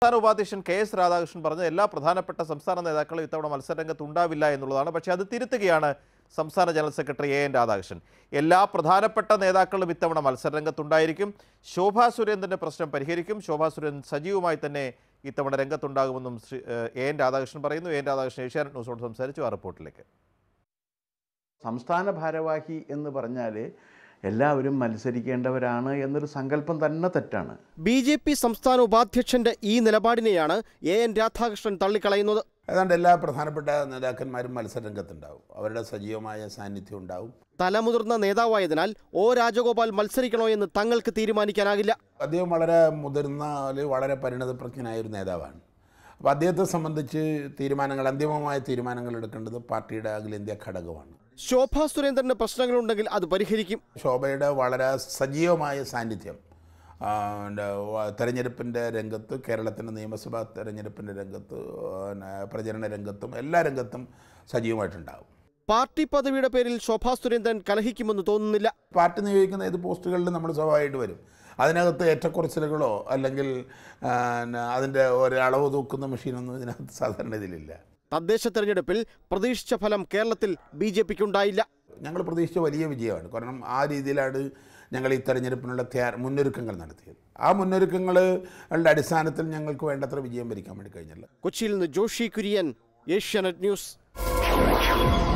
സംസ്ഥാന ഉപാധ്യക്ഷൻ K S Radhakrishnan പറഞ്ഞത് എല്ലാ പ്രധാനപ്പെട്ട സംസ്ഥാന നേതാക്കളും ഇത്തവണ മത്സരരംഗത്ത് ഉണ്ടാവില്ല എന്നുള്ളതാണ് പക്ഷേ അത് തിരുത്തുകയാണ് സംസ്ഥാന general secretary A N Radhakrishnan എല്ലാ പ്രധാനപ്പെട്ട നേതാക്കളും ഇത്തവണ മത്സരരംഗത്തുണ്ടായിരിക്കും ശോഭാ സുരേന്ദ്രൻ്റെ പ്രശ്നം പരിഹരിക്കും ശോഭാ സുരേന്ദ്രൻ സജീവമായി തന്നെ ഇത്തവണ രംഗത്തുണ്ടാകുമെന്നും ശ്രീ ഏഹ്, എ എൻ രാധാകൃഷ്ണൻ പറയുന്നു എ എൻ രാധാകൃഷ്ണൻ ഏഷ്യാനെറ്റ് ന്യൂസോട് സംസാരിച്ചു ആ റിപ്പോർട്ടിലേക്ക് സംസ്ഥാന ഭാരവാഹി എന്ന് പറഞ്ഞാൽ എല്ലാവരും മത്സരിക്കേണ്ടവരാണ് എന്നൊരു സങ്കല്പം തന്നെ തെറ്റാണ് ബി ജെ പി സംസ്ഥാന ഉപാധ്യക്ഷന്റെ ഈ നിലപാടിനെയാണ് എ എൻ രാധാകൃഷ്ണൻ തള്ളിക്കളയുന്നത് ഏതാണ്ട് എല്ലാ പ്രധാനപ്പെട്ട നേതാക്കന്മാരും മത്സരരംഗത്തുണ്ടാവും അവരുടെ സജീവമായ സാന്നിധ്യം ഉണ്ടാവും തലമുതിർന്ന നേതാവായതിനാൽ ഒ രാജഗോപാൽ മത്സരിക്കണോ എന്ന് തങ്ങൾക്ക് തീരുമാനിക്കാനാകില്ല അദ്ദേഹം വളരെ മുതിർന്ന അല്ലെങ്കിൽ വളരെ പരിണതപ്രജ്ഞനായ ഒരു നേതാവാണ് അപ്പോൾ അദ്ദേഹത്തെ സംബന്ധിച്ച് തീരുമാനങ്ങൾ അന്തിമമായ തീരുമാനങ്ങൾ എടുക്കേണ്ടത് പാർട്ടിയുടെ അഖിലേന്ത്യാ ഘടകമാണ് ശോഭാ സുരേന്ദ്രന് പ്രശ്നങ്ങളുണ്ടെങ്കിൽ അത് പരിഹരിക്കും ശോഭയുടെ വളരെ സജീവമായ സാന്നിധ്യം ആ, പിന്നെ വ- തെരഞ്ഞെടുപ്പിൻ്റെ രംഗത്ത് കേരളത്തിൻ്റെ നിയമസഭാ തെരഞ്ഞെടുപ്പിൻ്റെ രംഗത്ത് പിന്നെ പ്രചരണ രംഗത്തും എല്ലാ രംഗത്തും സജീവമായിട്ടുണ്ടാകും പാർട്ടി പദവിയുടെ പേരിൽ ശോഭാ സുരേന്ദ്രൻ കലഹിക്കുമെന്ന് തോന്നുന്നില്ല പാർട്ടി നിയോഗിക്കുന്ന ഏത് പോസ്റ്റുകളിലും നമ്മൾ സ്വാഭാവികമായിട്ട് വരും അതിനകത്ത് ഏറ്റക്കുറച്ചിലുകളോ അല്ലെങ്കിൽ ആ, ന- അതിൻ്റെ ഒരു അളവ് തൂക്കുന്ന മെഷീനൊന്നും ഇതിനകത്ത് സാധാരണ ഇതിലില്ല തദ്ദേശ തെരഞ്ഞെടുപ്പിൽ പ്രതീക്ഷിച്ച ഫലം കേരളത്തിൽ ബി ജെ പിക്കുണ്ടായില്ല ഞങ്ങൾ പ്രതീക്ഷിച്ച വലിയ വിജയമാണ് കാരണം ആ രീതിയിലാണ് ഞങ്ങൾ ഈ തെരഞ്ഞെടുപ്പിനുള്ള തയ്യാർ മുന്നൊരുക്കങ്ങൾ നടത്തിയത് ആ മുന്നൊരുക്കങ്ങളുടെ അടിസ്ഥാനത്തിൽ ഞങ്ങൾക്ക് വേണ്ടത്ര വിജയം വരിക്കാൻ വേണ്ടി കഴിഞ്ഞില്ല കൊച്ചിയിൽ നിന്ന് ജോഷി കുര്യൻ ഏഷ്യാനെറ്റ് ന്യൂസ്